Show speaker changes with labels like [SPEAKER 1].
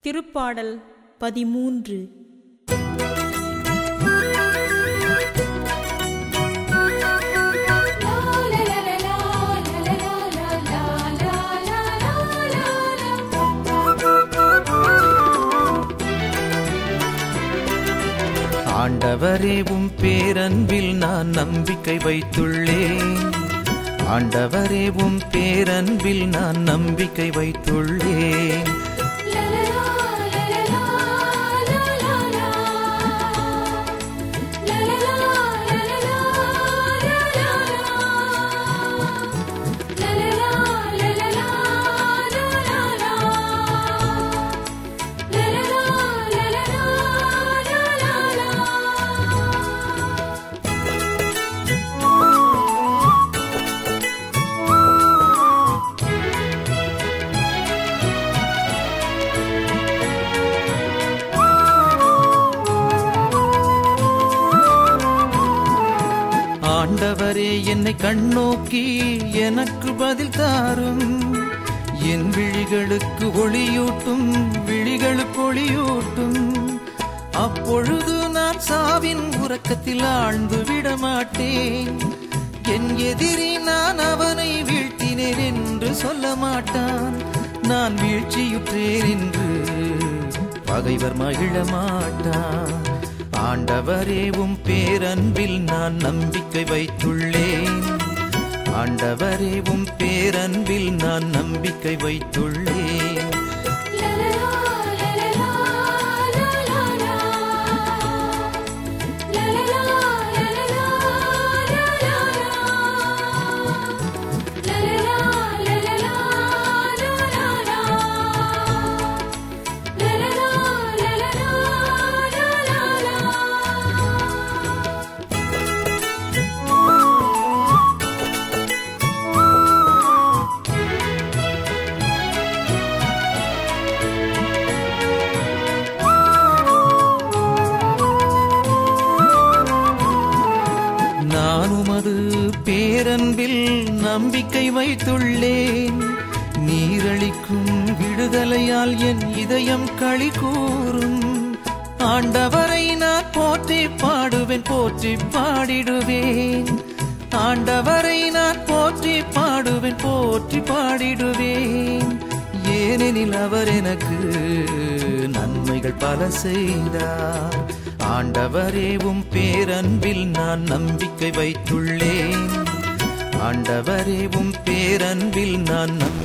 [SPEAKER 1] திருப்பாடல் பதிமூன்று
[SPEAKER 2] ஆண்டவரே உம் பேரன்பில் நான் நம்பிக்கை வைத்துள்ளேன் ஆண்டவரே உம் பேரன்பில் நான் நம்பிக்கை வைத்துள்ளேன் ஆண்டவரே என்னை கண்ணோக்கி எனக்கு பதில் தாரும் என் விழிகளுக்கு ஒளியூட்டும் விழிகளுக்கு ஒளியூட்டும் அப்பொழுது நான் சாவின் உறக்கத்தில் ஆழ்ந்து விட மாட்டேன் என் எதிரி நான் அவனை வீழ்த்தினேன் என்று சொல்ல மாட்டான் நான் வீழ்ச்சியுற்றேன் என்று பகைவர் மகிழ மாட்டான் ஆண்டவரே உம் பேரன்பில் நான் நம்பிக்கை வைத்துள்ளேன் ஆண்டவரே உம் பேரன்பில் நான் நம்பிக்கை வைத்துள்ளேன் நான் உமது பேரன்பில் நம்பிக்கை வைத்துள்ளேன் நீரளிக்கும் விடுதலையால் என் இதயம் களி கூறும் ஆண்டவரை நான் போற்றி பாடுவேன் போற்றி பாடிடுவேன் ஆண்டவரை நான் போற்றி பாடுவேன் போற்றி பாடிடுவேன் ஏனெனில் அவர் எனக்கு நன்மைகள் பல செய்தார் ஆண்டவரே உம் பேரன்பில் நான் நம்பிக்கை வைத்துள்ளேன் ஆண்டவரே உம் பேரன்பில் நான் நம்பிக்கை